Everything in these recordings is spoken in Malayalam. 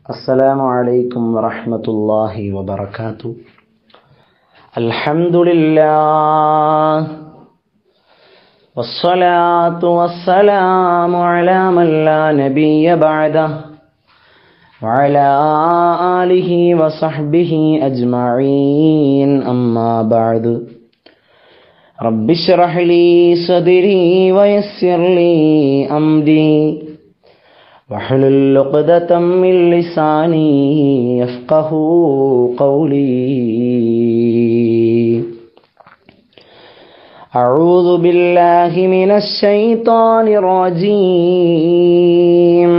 السلام عليكم ورحمة الله وبركاته الحمد لله والصلاة والسلام على من لا نبي بعده وعلى آله وصحبه أجمعين أما بعد رب اشرح لي صدري ويسر لي أمري واحلل عقدة من لساني يفقه قولي أعوذ بالله من الشيطان الرجيم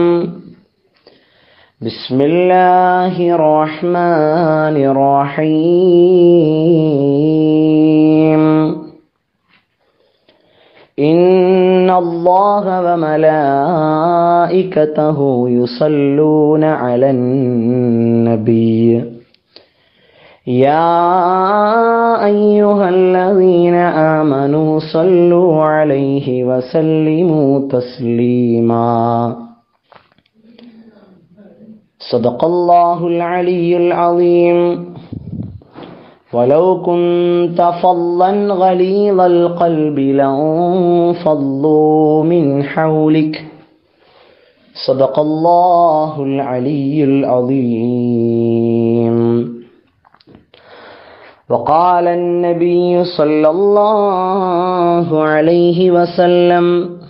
بسم الله الرحمن الرحيم إن الله وملائكته يصلون على النبي يا أيها الذين آمنوا صلوا عليه وسلموا تسليما صدق الله العلي العظيم ولو كنت فظا غليظ القلب لانفضوا من حولك صدق الله العلي العظيم وقال النبي صلى الله عليه وسلم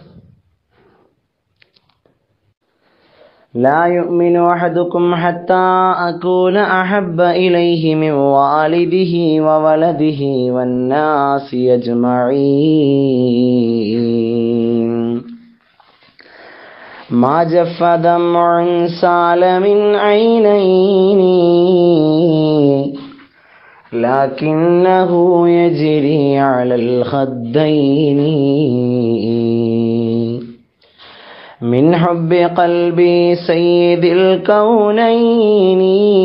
لا يؤمن أحدكم حتى أكون أحب إليه من والده وولده والناس أجمعين ما جف دمع سال من عينين لكنه يجري على الخدين من حب قلبي سيد الكونين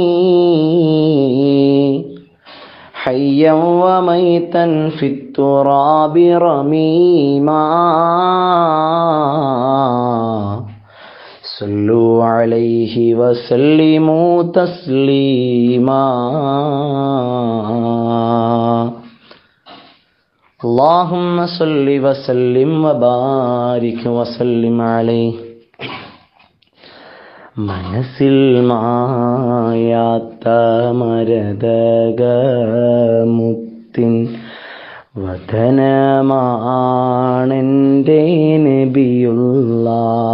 حيا وميتا في التراب رميما صلوا عليه وسلموا تسليما اللهم صل وسلم وبارك وسلم عليه മനസ്സിൽ മായാത്ത മരതകമുത്തിൻ വതനമാണെൻ്റെ നബിയുള്ള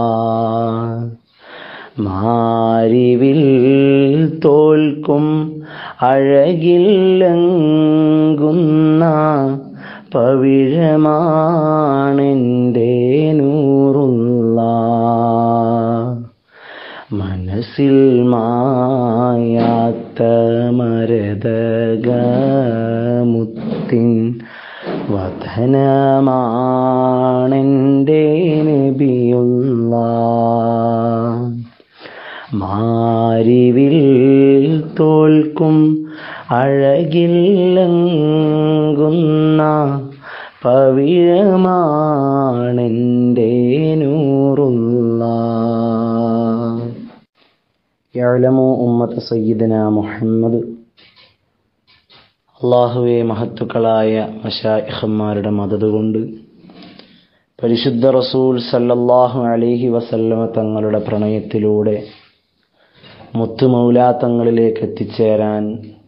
മാരിവിൽ തോൽക്കും അഴകില്ലങ്കുന്ന പവിഴമാണെൻ്റെ നൂറുള്ള മനസ്സിൽ മായാത്ത മരതകമുത്തിൻ വധനമാണെൻ്റെ നബിയുള്ള മാരിവിൽ തോൽക്കും അഴകില്ലങ്കുന്ന പവിഴമാണെൻ്റെ നൂറുള്ള യഅലമു ഉമ്മത്ത് സയ്യിദന മുഹമ്മദ് അള്ളാഹുവെ മഹത്തുക്കളായ മഷായിഖന്മാരുടെ മദത് കൊണ്ട് പരിശുദ്ധ റസൂൽ സല്ലല്ലാഹു അലൈഹി വസല്ലമ തങ്ങളുടെ പ്രണയത്തിലൂടെ മുത്തുമൗലാത്തങ്ങളിലേക്ക് എത്തിച്ചേരാൻ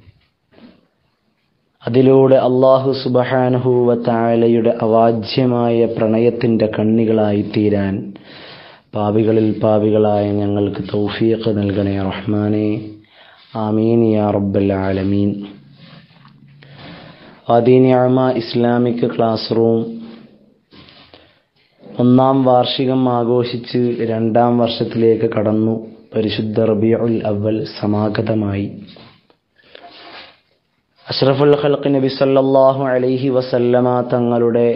അതിലൂടെ അള്ളാഹു സുബഹാനഹുവ താലയുടെ അവാജ്യമായ പ്രണയത്തിൻ്റെ കണ്ണികളായി തീരാൻ പാപികളിൽ പാപികളായ ഞങ്ങൾക്ക് തൗഫീഖ് നൽകണേ റഹ്മാനെ ആമീൻ യാ റബ്ബൽ ആലമീൻ ആദീനിയാമ ഇസ്ലാമിക് ക്ലാസ് റൂം ഒന്നാം വാർഷികം ആഘോഷിച്ച് രണ്ടാം വർഷത്തിലേക്ക് കടന്നു പരിശുദ്ധ റബിയുൽ അവൽ സമാഗതമായി അഷ്റഫുൽ ഖൽഖ് നബി സല്ലല്ലാഹു അലൈഹി വസല്ലമ തങ്ങളുടെ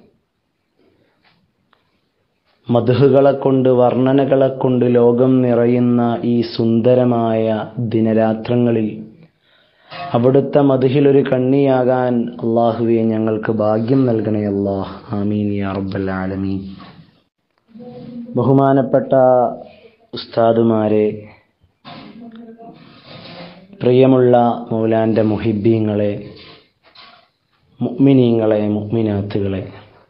മധുഹുകളെ കൊണ്ട് വർണ്ണനകളെ കൊണ്ട് ലോകം നിറയുന്ന ഈ സുന്ദരമായ ദിനരാത്രങ്ങളിൽ അവിടുത്തെ മധുഹിലൊരു കണ്ണിയാകാൻ അള്ളാഹുവെ ഞങ്ങൾക്ക് ഭാഗ്യം നൽകണേ അല്ലാഹ് ആമീൻ യാ റബ്ബൽ ആലമീൻ ബഹുമാനപ്പെട്ട ഉസ്താദുമാരെ പ്രിയമുള്ള മൗലാന്റെ മുഹിബീങ്ങളെ മുഅ്മിനീങ്ങളെ മുഅ്മിനാത്തുകളെ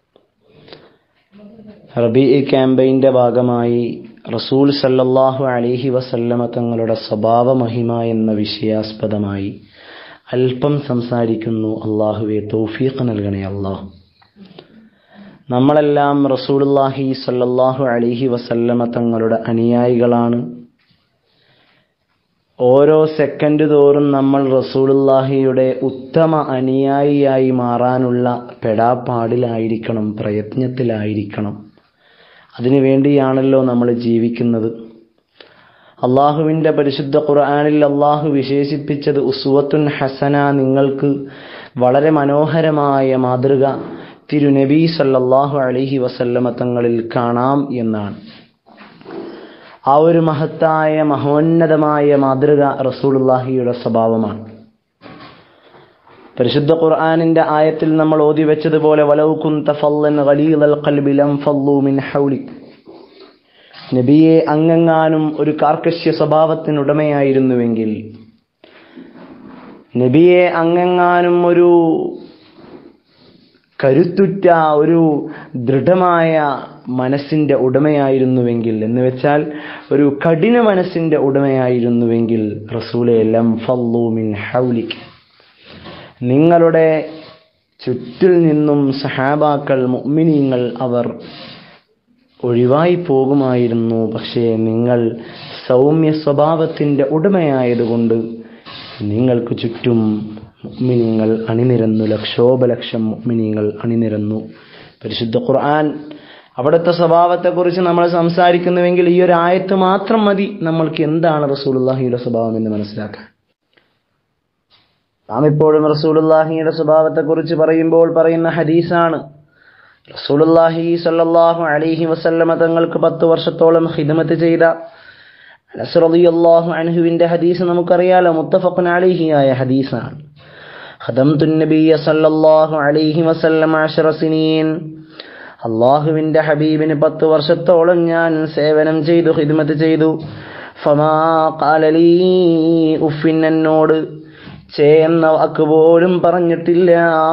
റബി ക്യാമ്പയിൻ്റെ ഭാഗമായി റസൂൽ സല്ലല്ലാഹു അലൈഹി വസല്ലമ തങ്ങളുടെ സ്വഭാവ മഹിമ എന്ന വിഷയാസ്പദമായി അല്പം സംസാരിക്കുന്നു അള്ളാഹുവെ തൗഫീഖ് നൽകണേ അള്ളാഹ് നമ്മളെല്ലാം റസൂലുള്ളാഹി സല്ലല്ലാഹു അലൈഹി വസല്ലമ തങ്ങളുടെ അനുയായികളാണ് ഓരോ സെക്കൻഡ് തോറും നമ്മൾ റസൂലുള്ളാഹിയുടെ ഉത്തമ അനുയായിയായി മാറാനുള്ള പെടാപ്പാടിലായിരിക്കണം പ്രയത്നത്തിലായിരിക്കണം അതിനു വേണ്ടിയാണല്ലോ നമ്മൾ ജീവിക്കുന്നത് അള്ളാഹുവിൻ്റെ പരിശുദ്ധ ഖുർആാനിൽ അള്ളാഹു വിശേഷിപ്പിച്ചത് ഉസുവത്തുൻ ഹസന നിങ്ങൾക്ക് വളരെ മനോഹരമായ മാതൃക തിരുനബി സല്ലല്ലാഹു അലൈഹി വസല്ലമ തങ്ങളിൽ കാണാം എന്നാണ് ആ ഒരു മഹത്തായ മഹോന്നതമായ മാതൃക റസൂലുള്ളാഹിയുടെ സ്വഭാവമാണ് പരിശുദ്ധ ഖുർആാനിന്റെ ആയത്തിൽ നമ്മൾ ഓതി വെച്ചതുപോലെ വലൗ കുന്ത ഫല്ലൻ ഖലീലൽ ഖൽബി ലം ഫല്ലു മിൻ ഹൗലി നബിയെ അങ്ങെങ്ങാനും ഒരു കാർക്കശ്യ സ്വഭാവത്തിനുടമയായിരുന്നുവെങ്കിൽ നബിയെ അങ്ങെങ്ങാനും ഒരു കരുത്തുറ്റ ഒരു ദൃഢമായ മനസ്സിന്റെ ഉടമയായിരുന്നുവെങ്കിൽ എന്ന് വെച്ചാൽ ഒരു കഠിന മനസ്സിന്റെ ഉടമയായിരുന്നുവെങ്കിൽ റസൂലെ ലം ഫല്ലു മിൻ ഹൗലിക് നിങ്ങളുടെ ചുറ്റിൽ നിന്നും സഹാബാക്കൾ മുഅ്മിനീങ്ങൾ അവർ ഒഴിവായി പോകുമായിരുന്നു പക്ഷേ നിങ്ങൾ സൗമ്യ സ്വഭാവത്തിന്റെ ഉടമയായതുകൊണ്ട് നിങ്ങൾക്ക് ചുറ്റും മുഅ്മിനീങ്ങൾ അണിനിരന്നു ലക്ഷോപലക്ഷം മുഅ്മിനീങ്ങൾ അണിനിരന്നു പരിശുദ്ധ ഖുർആൻ അവിടുത്തെ സ്വഭാവത്തെക്കുറിച്ച് നമ്മൾ സംസാരിക്കുന്നുവെങ്കിൽ ഈ ഒരു ആയത്ത് മാത്രം മതി നമ്മൾക്ക് എന്താണ് റസൂലുള്ളാഹിയുടെ സ്വഭാവം എന്ന് മനസ്സിലാക്കാൻ നാം ഇപ്പോഴും റസൂലുള്ളാഹിയുടെ സ്വഭാവത്തെക്കുറിച്ച് പറയുമ്പോൾ പറയുന്ന ഹദീസാണ് റസൂലുള്ളാഹി സല്ലല്ലാഹു അലൈഹി വസല്ലമ തങ്ങൾക്ക് പത്ത് വർഷത്തോളം ഹിദമത്ത് ചെയ്ത അനസ് റളിയല്ലാഹു അൻഹുവിന്റെ ഹദീസ് നമുക്കറിയാലോ മുത്തഫഖുൻ അലൈഹി ആയ ഹദീസാണ് ഖദംതു നബിയ സല്ലല്ലാഹു അലൈഹി വസല്ലമ അശറ സിനീൻ അള്ളാഹുവിന്റെ ഹബീബിന് പത്ത് വർഷത്തോളം ഞാൻ സേവനം ചെയ്തു ഹിദ്മത്ത് ചെയ്തു ഫമാ ഖാലലീ ഉഫിൻ എന്നോട് ചേ എന്ന വാക്ക് പോലും പറഞ്ഞിട്ടില്ല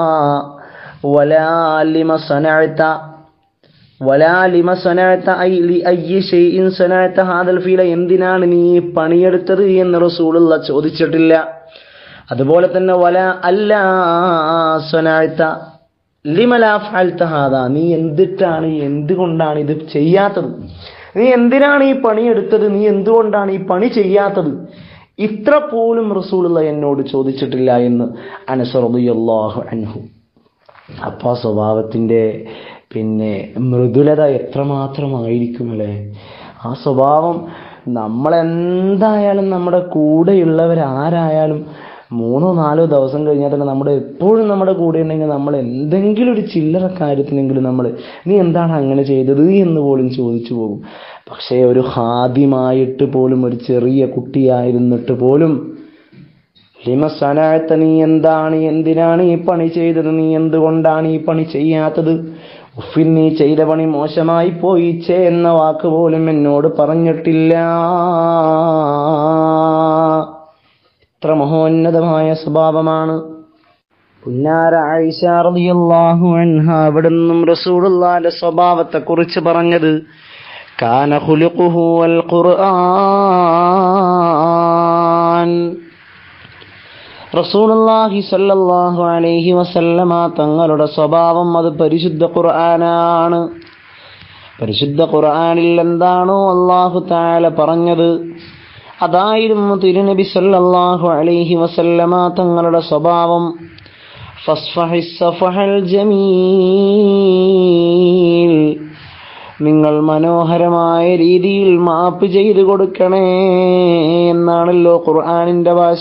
വലാലിമ സനഅത വലാലിമ സനഅത ഐ ലി അയ്യി ഷൈഇൻ സനഅത ഹാദൽ ഫീല എന്തിനാണ് നീ പണിയെടുത്തത് എന്ന് റസൂലുള്ള ചോദിച്ചിട്ടില്ല അതുപോലെ തന്നെ വല അല്ല സനഅത ലിമല ഫഅൽത ഹാദാ നീ എന്തിട്ടാണ് എന്തുകൊണ്ടാണ് ഇത് ചെയ്യാത്തത് നീ എന്തിനാണ് ഈ പണിയെടുത്തത് നീ എന്തുകൊണ്ടാണ് ഈ പണി ചെയ്യാത്തത് ഇത്ര പോലും റസൂലുള്ള എന്നോട് ചോദിച്ചിട്ടില്ല എന്ന് അനസറബിയല്ലാഹു അൻഹു അപ്പൊ ആ സ്വഭാവത്തിന്റെ പിന്നെ മൃദുലത എത്രമാത്രമായിരിക്കും അല്ലേ ആ സ്വഭാവം നമ്മളെന്തായാലും നമ്മുടെ കൂടെയുള്ളവരാരായാലും മൂന്നോ നാലോ ദിവസം കഴിഞ്ഞാൽ തന്നെ നമ്മുടെ എപ്പോഴും നമ്മുടെ കൂടെ ഉണ്ടെങ്കിൽ നമ്മൾ എന്തെങ്കിലും ഒരു ചില്ലറ കാര്യത്തിനെങ്കിലും നമ്മൾ നീ എന്താണ് അങ്ങനെ ചെയ്തത് എന്ന് പോലും ചോദിച്ചു പോകും പക്ഷേ ഒരു ഹാദ്യമായിട്ട് പോലും ഒരു ചെറിയ കുട്ടിയായിരുന്നിട്ട് പോലും ലിമസനായത്ത നീ എന്താണ് എന്തിനാണ് ഈ പണി ചെയ്തത് നീ എന്തുകൊണ്ടാണ് ഈ പണി ചെയ്യാത്തത് ഉഫിൻ നീ ചെയ്ത പണി മോശമായി പോയി ചേ എന്ന വാക്ക് പോലും എന്നോട് പറഞ്ഞിട്ടില്ല ഇത്ര മഹോന്നതമായ സ്വഭാവമാണ് പുന്നാര ആയിഷ റളിയല്ലാഹു അൻഹ അവിടുന്നും റസൂലുള്ളാഹിന്റെ സ്വഭാവത്തെ കുറിച്ച് പറഞ്ഞത് കാന ഖുലുഖുഹു അൽ ഖുർആൻ റസൂലുള്ളാഹി സല്ലല്ലാഹു അലൈഹി വസല്ലമ തങ്ങളുടെ സ്വഭാവം അത് പരിശുദ്ധ ഖുർആനാണ് പരിശുദ്ധ ഖുർആനിൽ എന്താണോ അള്ളാഹു താല പറഞ്ഞത് അതായിരുന്നു തിരുനബി സല്ലല്ലാഹു അലൈഹി വസല്ലമ തങ്ങളുടെ സ്വഭാവം ഫസ്ഫഹി സഫഹൽ ജമീൽ നിങ്ങൾ മനോഹരമായ രീതിയിൽ മാപ്പ് ചെയ്തു കൊടുക്കണേ എന്നാണല്ലോ ഖുർആനിന്റെ ഭാഷ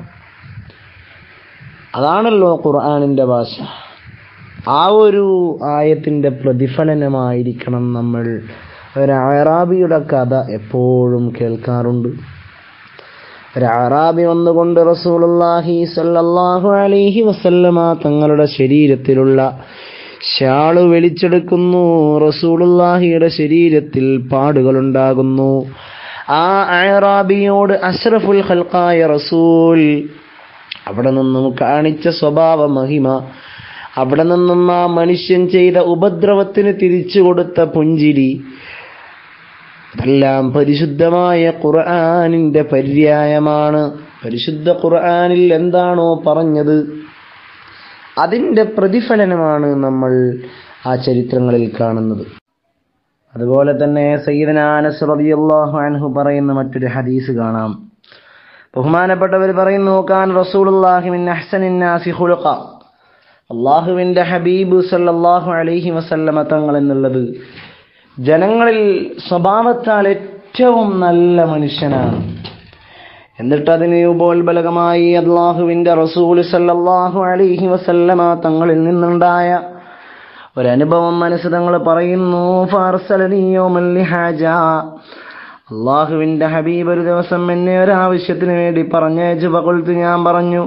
അതാണല്ലോ ഖുർആനിന്റെ ഭാഷ ആ ഒരു ആയത്തിന്റെ പ്രതിഫലനമായിരിക്കണം നമ്മൾ ഒരു അറാബിയുടെ കഥ എപ്പോഴും കേൾക്കാറുണ്ട് ഒരു അറാബി വന്നുകൊണ്ട് റസൂലുള്ളാഹി സല്ലല്ലാഹു അലൈഹി വസല്ലമ തങ്ങളുടെ ശരീരത്തിലുള്ള ഷാള് വലിച്ചെടുക്കുന്നു റസൂലുള്ളാഹിയുടെ ശരീരത്തിൽ പാടുകളുണ്ടാകുന്നു ആ അയറാബിയോട് അഷ്റഫുൽ ഖൽഖായ റസൂൽ അവിടെ നിന്നും കാണിച്ച സ്വഭാവ മഹിമ അവിടെ നിന്നും ആ മനുഷ്യൻ ചെയ്ത ഉപദ്രവത്തിന് തിരിച്ചു കൊടുത്ത പുഞ്ചിരി അതെല്ലാം പരിശുദ്ധമായ ഖുർആാനിന്റെ പര്യായമാണ് പരിശുദ്ധ ഖുർആാനിൽ എന്താണോ പറഞ്ഞത് അതിൻ്റെ പ്രതിഫലനമാണ് നമ്മൾ ആ ചരിത്രങ്ങളിൽ കാണുന്നത് അതുപോലെ തന്നെ സയ്യിദന അനസ് റളിയല്ലാഹു അൻഹു പറയുന്ന മറ്റൊരു ഹദീസ് കാണാം ബഹുമാനപ്പെട്ടവർ പറയുന്നു കാൻ റസൂലുള്ളാഹി മിൻ അഹ്സനിൻ നാസി ഖുലുഖ അള്ളാഹുവിൻ്റെ ഹബീബ് സല്ലല്ലാഹു അലൈഹി വസല്ലമ തങ്ങൾ എന്നുള്ളത് ജനങ്ങളിൽ സ്വഭാവത്താൽ ഏറ്റവും നല്ല മനുഷ്യനാണ് എന്നിട്ട് അതിന് ഉപോത്ബലകമായി അള്ളാഹുവിൻ്റെ റസൂൽ സല്ലല്ലാഹു അലൈഹി വസല്ലമ തങ്ങളിൽ നിന്നുണ്ടായ ഒരനുഭവം മനസ്സ് തങ്ങൾ പറയുന്നു ഫാർസലനിയോമല്ലി ഹാജ അള്ളാഹുവിൻ്റെ ഹബീബ് ഒരു ദിവസം എന്നെ ഒരാവശ്യത്തിന് വേണ്ടി പറഞ്ഞയച്ചു പകൊളുത്ത് ഞാൻ പറഞ്ഞു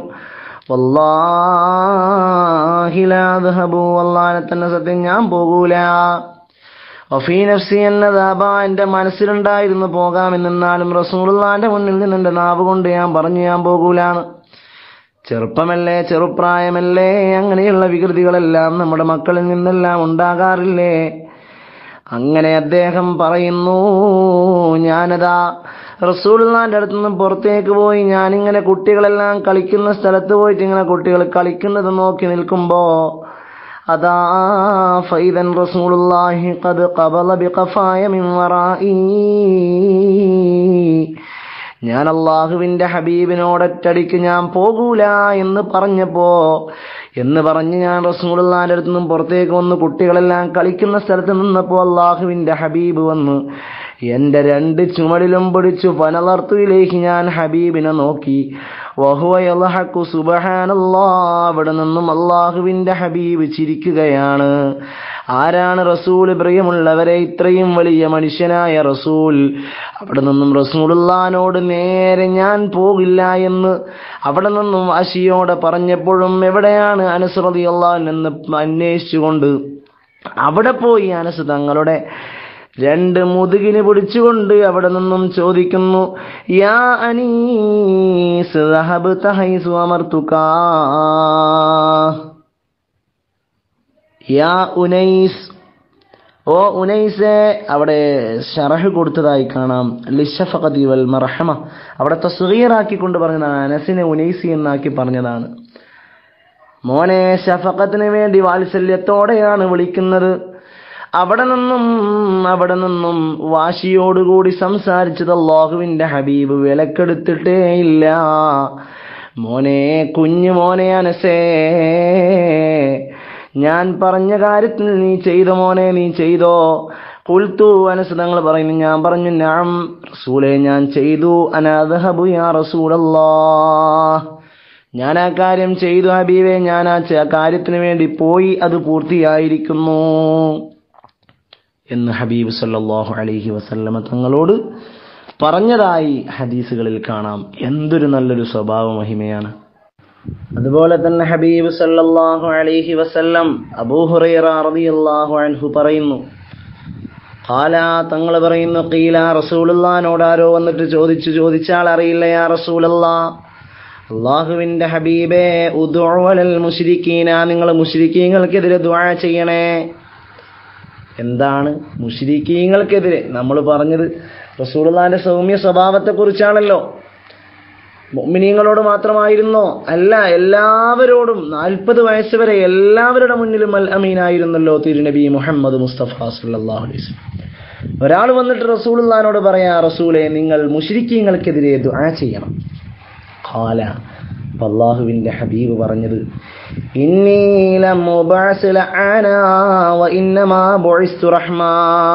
വല്ലാഹിലാദ്ഹബു അള്ളാനെ തന്നെ സത്യം ഞാൻ പോകൂല ഒഫീ നഫ്സി എന്നതാബ എൻ്റെ മനസ്സിലുണ്ടായിരുന്നു പോകാമെന്നാലും റസൂലുള്ളാന്റെ മുന്നിൽ നിന്ന് എൻ്റെ നാവ് കൊണ്ട് ഞാൻ പറഞ്ഞു ഞാൻ പോകൂലാണ് ചെറുപ്പമല്ലേ ചെറുപ്രായമല്ലേ അങ്ങനെയുള്ള വികൃതികളെല്ലാം നമ്മുടെ മക്കളിൽ നിന്നെല്ലാം ഉണ്ടാകാറില്ലേ അങ്ങനെ അദ്ദേഹം പറയുന്നു ഞാനതാ റസൂലുള്ളാന്റെ അടുത്ത് നിന്ന് പുറത്തേക്ക് പോയി ഞാനിങ്ങനെ കുട്ടികളെല്ലാം കളിക്കുന്ന സ്ഥലത്ത് പോയിട്ട് ഇങ്ങനെ കുട്ടികൾ കളിക്കുന്നത് നോക്കി നിൽക്കുമ്പോ അതാ ഫൈദൻ റസൂലുള്ളാഹി ഖദ് ഖബല ബിഖഫായ മിൻ വറായി ഞാൻ അള്ളാഹുവിന്റെ ഹബീബിനോടൊറ്റടിക്ക് ഞാൻ പോകൂല എന്ന് പറഞ്ഞപ്പോ എന്ന് പറഞ്ഞ് ഞാൻ റസൂലുള്ളാന്റെ അടുത്ത് നിന്നും പുറത്തേക്ക് വന്ന് കുട്ടികളെല്ലാം കളിക്കുന്ന സ്ഥലത്ത് നിന്നപ്പോ അള്ളാഹുവിന്റെ ഹബീബ് വന്ന് എന്റെ രണ്ട് ചുമടിലും പിടിച്ചു പനലർത്തുയിലേക്ക് ഞാൻ ഹബീബിനെ നോക്കി വഹുവയൽഹക്കു സുബഹാനല്ലാ അവിടെ നിന്നും അള്ളാഹുവിന്റെ ഹബീബ് ചിരിക്കുകയാണ് ആരാണ് റസൂൽ പ്രിയമുള്ളവരെ ഇത്രയും വലിയ മനുഷ്യനായ റസൂൽ അവിടെ നിന്നും റസൂലുള്ളാനോട് നേരെ ഞാൻ പോകില്ല എന്ന് അവിടെ നിന്നും വാശിയോടെ പറഞ്ഞപ്പോഴും എവിടെയാണ് അനസ്രതി അള്ളാൻ എന്ന് അന്വേഷിച്ചുകൊണ്ട് അവിടെ പോയി അനസ് തങ്ങളുടെ രണ്ട് മുതുകിന് പിടിച്ചുകൊണ്ട് അവിടെ നിന്നും ചോദിക്കുന്നു യാ അനീസ് ദഹബ്ത ഹൈസു അമർത്തുകാ യാ ഉനൈസ് ഓ ഉനൈസെ അവിടെ ഷറഹ് കൊടുത്തതായി കാണാം ലിഷഫഖതി വൽ മർഹമ അവിടെ തസ്ഗീറാക്കിക്കൊണ്ട് പറഞ്ഞതാണ് അനസിനെ ഉനൈസി എന്നാക്കി പറഞ്ഞതാണ് മോനെ ഷഫഖത്തിന് വേണ്ടി വാത്സല്യത്തോടെയാണ് വിളിക്കുന്നത് അവിടെ നിന്നും അവിടെ നിന്നും വാശിയോടുകൂടി സംസാരിച്ചത് അള്ളാഹുവിന്റെ ഹബീബ് വിലക്കെടുത്തിട്ടേ ഇല്ല മോനെ കുഞ്ഞു മോനെ അനസേ ഞാൻ പറഞ്ഞ കാര്യത്തിൽ നീ ചെയ്ത മോനെ നീ ചെയ്തോ കുൽത്തു അനസ് തങ്ങൾ പറയുന്നു ഞാൻ പറഞ്ഞു ഞാൻ റസൂലെ ഞാൻ ചെയ്തു അനാദഹബു യാ റസൂലല്ലാ ഞാൻ ആ കാര്യം ചെയ്തു ഹബീബെ ഞാൻ ആ ച- കാര്യത്തിന് വേണ്ടി പോയി അത് പൂർത്തിയായിരിക്കുന്നു എന്ന് ഹബീബ് സല്ലല്ലാഹു അലൈഹി വസല്ലമ തങ്ങളോട് പറഞ്ഞതായി ഹദീസുകളിൽ കാണാം എന്തൊരു നല്ലൊരു സ്വഭാവ മഹിമയാണ് അതുപോലെ തന്നെ ഹബീബ് സല്ലല്ലാഹു അലൈഹി വസല്ലം അബൂ ഹുറൈറ റളിയല്ലാഹു അൻഹു പറയുന്നു ഖാല തങ്ങൾ പറയുന്നു ഖീല റസൂലുള്ളാനോട് ആരോ വന്നിട്ട് ചോദിച്ചു ചോദിച്ചാൽ അറിയില്ല യാ റസൂലല്ലാ അള്ളാഹുവിന്റെ ഹബീബേ ഉദ്വലൽ മുശ്രിക്കീന നിങ്ങൾ മുശ്രിക്കീങ്ങൾക്കെതിരെ ദുആ ചെയ്യണേ എന്താണ് മുശ്രിക്കീങ്ങൾക്കെതിരെ നമ്മൾ പറഞ്ഞത് റസൂലുള്ളാന്റെ സൗമ്യ സ്വഭാവത്തെ കുറിച്ചാണല്ലോ മുഅ്മിനീങ്ങളോട് മാത്രമായിരുന്നോ അല്ല എല്ലാവരോടും നാൽപ്പത് വയസ്സ് വരെ എല്ലാവരുടെ മുന്നിലും അൽ അമീനായിരുന്നല്ലോ തിരുനബി മുഹമ്മദ് മുസ്തഫ സല്ലല്ലാഹു അലൈഹി വസല്ലം ഒരാൾ വന്നിട്ട് റസൂലുള്ളാനോട് പറയാ റസൂലെ നിങ്ങൾ മുശ്രിക്കീങ്ങൾക്കെതിരെ ദുആ ചെയ്യണം ഖാല അപ്പൊ അള്ളാഹുവിന്റെ ഹബീബ് പറഞ്ഞത് ഇന്നീല മുബഅസ് ലഅനാ വ ഇന്നമാ ബുഇസ്തു റഹ്മാ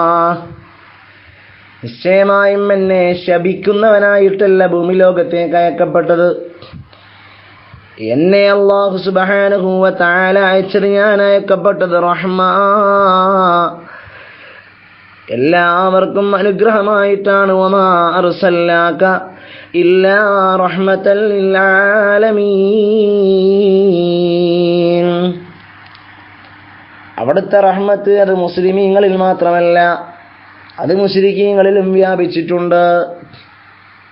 നിശ്ചയമായും എന്നെ ശപിക്കുന്നവനായിട്ടല്ല ഭൂമി ലോകത്തേക്ക് അയക്കപ്പെട്ടത് എന്നെ അള്ളാഹു സുബ്ഹാനഹു വ തആല അയച്ചത് ഞാൻ അയക്കപ്പെട്ടത് റഹ്മാ എല്ലാവർക്കും അനുഗ്രഹമായിട്ടാണ് വമാ അർസൽനാക ഇല്ലാ റഹ്മത്തൽ ലിൽ ആലമീൻ അവിടുത്തെ റഹ്മത്ത് അത് മുസ്ലിമീങ്ങളിൽ മാത്രമല്ല അത് മുസ്ലിക്കീങ്ങളിലും വ്യാപിച്ചിട്ടുണ്ട്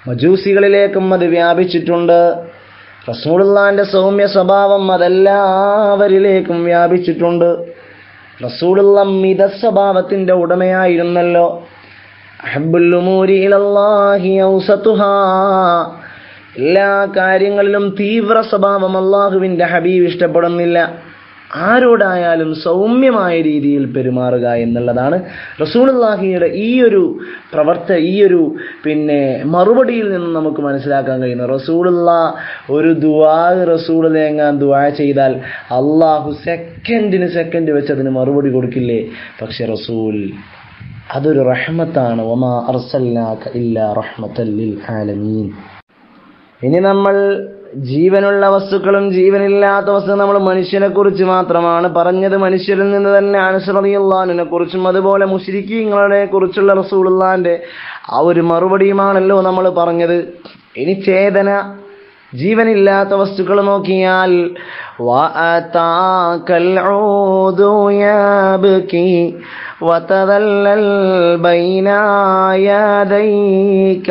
മജൂസികളിലേക്കും അത് വ്യാപിച്ചിട്ടുണ്ട് റസൂലുള്ളാന്റെ സൗമ്യ സ്വഭാവം അതെല്ലാവരിലേക്കും വ്യാപിച്ചിട്ടുണ്ട് റസൂലുള്ള മിത സ്വഭാവത്തിന്റെ ഉടമയായിരുന്നല്ലോ അഹബ്ബുൽ ഉമൂരി ഇലല്ലാഹി ഔസതുഹാ എല്ലാ കാര്യങ്ങളിലും തീവ്ര സ്വഭാവം അള്ളാഹുവിന്റെ ഹബീബ് ഇഷ്ടപ്പെടുന്നില്ല ആരോടായാലും സൗമ്യമായ രീതിയിൽ പെരുമാറുക എന്നുള്ളതാണ് റസൂലുള്ളാഹിയുടെ ഈ ഒരു പ്രവർത്ത ഈ ഒരു പിന്നെ മറുപടിയിൽ നിന്ന് നമുക്ക് മനസ്സിലാക്കാൻ കഴിയുന്നത് റസൂലുള്ള ഒരു ദുവാ റസൂൾ തേങ്ങാൻ ദുവാ ചെയ്താൽ അള്ളാഹു സെക്കൻഡിന് സെക്കൻഡ് വെച്ച് അതിന് മറുപടി കൊടുക്കില്ലേ പക്ഷെ റസൂൽ അതൊരു റഹ്മത്താണ് ഒമാ അർസൽനാക ഇല്ലാ റഹ്മത്തല്ലിൽ ആലമീൻ ഇനി നമ്മൾ ജീവനുള്ള വസ്തുക്കളും ജീവനില്ലാത്ത വസ്തുക്കളും നമ്മൾ മനുഷ്യനെ കുറിച്ച് മാത്രമാണ് പറഞ്ഞത് മനുഷ്യരിൽ നിന്ന് തന്നെ അനുസറിയുള്ളാനെ കുറിച്ചും അതുപോലെ മുഷിരിക്കീങ്ങളുടെ കുറിച്ചുള്ള റസൂലുള്ളാന്റെ ആ ഒരു മറുപടിയുമാണല്ലോ നമ്മൾ പറഞ്ഞത് ഇനി ചേതന ജീവനില്ലാത്ത വസ്തുക്കൾ നോക്കിയാൽ وَأَتَاكَ الْعُودُ يَبْكِي وَتَذَلَّلْ بَيْنَ يَدَيْكَ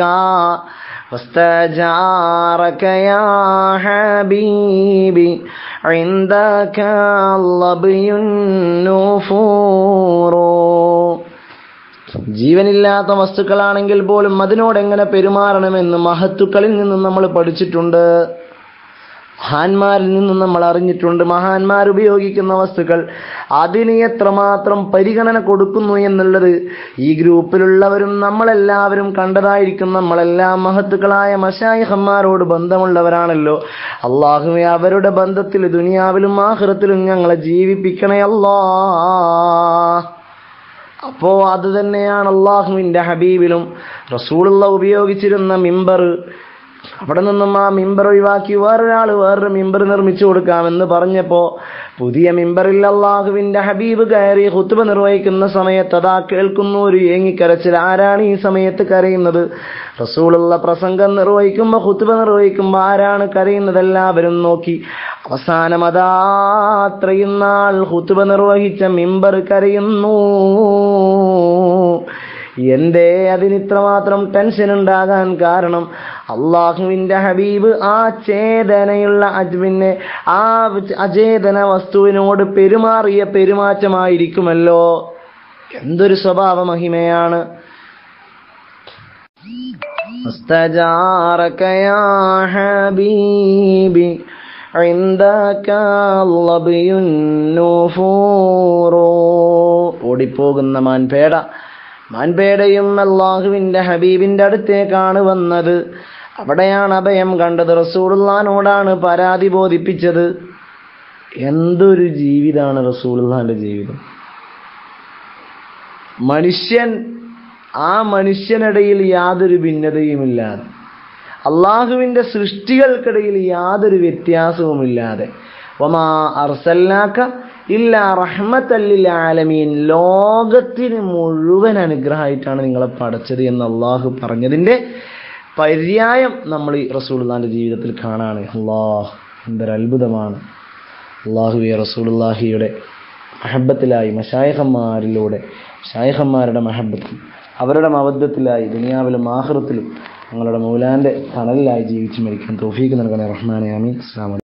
واستجارك يا حبيبي عندك اللبي النفور ജീവനില്ലാത്ത വസ്തുക്കളാണെങ്കിൽ പോലും അതിനോട് എങ്ങനെ പെരുമാറണമെന്ന് മഹത്തുക്കളിൽ നിന്നും നമ്മൾ പഠിച്ചിട്ടുണ്ട് മഹാന്മാരിൽ നിന്നും നമ്മൾ അറിഞ്ഞിട്ടുണ്ട് മഹാന്മാർ ഉപയോഗിക്കുന്ന വസ്തുക്കൾ അതിന് എത്രമാത്രം പരിഗണന കൊടുക്കുന്നു എന്നുള്ളത് ഈ ഗ്രൂപ്പിലുള്ളവരും നമ്മളെല്ലാവരും കണ്ടതായിരിക്കും നമ്മളെല്ലാം മഹത്തുക്കളായ മഷായിഹന്മാരോട് ബന്ധമുള്ളവരാണല്ലോ അള്ളാഹുവെ അവരുടെ ബന്ധത്തിൽ ദുനിയാവിലും ആഹൃത്തിലും ഞങ്ങളെ ജീവിപ്പിക്കണേ അല്ലാ അപ്പോ അത് തന്നെയാണ് അള്ളാഹുവിന്റെ ഹബീബിലും റസൂലുള്ള ഉപയോഗിച്ചിരുന്ന മിമ്പർ അവിടെ നിന്നും ആ മിമ്പർ ഒഴിവാക്കി വേറൊരാൾ വേറൊരു മിമ്പർ നിർമ്മിച്ചു കൊടുക്കാമെന്ന് പറഞ്ഞപ്പോ പുതിയ മിമ്പറിൽ അള്ളാഹുവിന്റെ ഹബീബ് കയറി ഹുത്തുബ നിർവഹിക്കുന്ന സമയത്ത് അതാ കേൾക്കുന്നു ഒരു ഏങ്ങിക്കരച്ചിൽ ആരാണ് ഈ സമയത്ത് കരയുന്നത് റസൂലുള്ള പ്രസംഗം നിർവഹിക്കുമ്പോ ഹുത്തുബ നിർവഹിക്കുമ്പോ ആരാണ് കരയുന്നത് എല്ലാവരും നോക്കി അവസാനം അതാ അത്രയും നാൾ ഹുത്തുബ നിർവഹിച്ച മിമ്പർ കരയുന്നു എന്തേ അതിന് ഇത്രമാത്രം ടെൻഷൻ ഉണ്ടാകാൻ കാരണം അള്ളാഹുവിന്റെ ഹബീബ് ആ ചേതനയുള്ള അജ്മിനെ ആ അചേതന വസ്തുവിനോട് പെരുമാറിയ പെരുമാറ്റമായിരിക്കുമല്ലോ എന്തൊരു സ്വഭാവ മഹിമയാണ് استجارك يا حبيبي عندك اللبي النفور ഓടിപ്പോകുന്ന മാൻപേട മാൻപേടയും അള്ളാഹുവിന്റെ ഹബീബിന്റെ അടുത്തേക്കാണ് വന്നത് അവിടെയാണ് അഭയം കണ്ടത് റസൂലുള്ളാനോടാണ് പരാതി ബോധിപ്പിച്ചത് എന്തൊരു ജീവിതമാണ് റസൂലുള്ളാന്റെ ജീവിതം മനുഷ്യൻ ആ മനുഷ്യനിടയിൽ യാതൊരു ഭിന്നതയുമില്ലാതെ അള്ളാഹുവിന്റെ സൃഷ്ടികൾക്കിടയിൽ യാതൊരു വ്യത്യാസവുമില്ലാതെ ഒമാ അർസല്ലാക്ക ഇല്ല റഹ്മത്തല്ലിൽ ആലമീൻ ലോകത്തിന് മുഴുവൻ അനുഗ്രഹമായിട്ടാണ് നിങ്ങളെ പടച്ചത് എന്ന് അള്ളാഹു പറഞ്ഞതിൻ്റെ പര്യായം നമ്മൾ ഈ റസൂലുള്ളാന്റെ ജീവിതത്തിൽ കാണാണ് അള്ളാഹ് എന്തൊരു അത്ഭുതമാണ് അള്ളാഹുവെ റസൂലുള്ളാഹിയുടെ മഹബത്തിലായി മഷായഹന്മാരിലൂടെ ഷായഹന്മാരുടെ മഹബത്തിൽ അവരുടെ മബദ്ധത്തിലായി ദുനിയാവിലും ആഹൃത്തിലും ഞങ്ങളുടെ മൗലാന്റെ തണലിലായി ജീവിച്ച് മരിക്കാൻ തോഫീക്ക് നൽകണേ റഹ്മാനെ അമീൻ അസ്സാം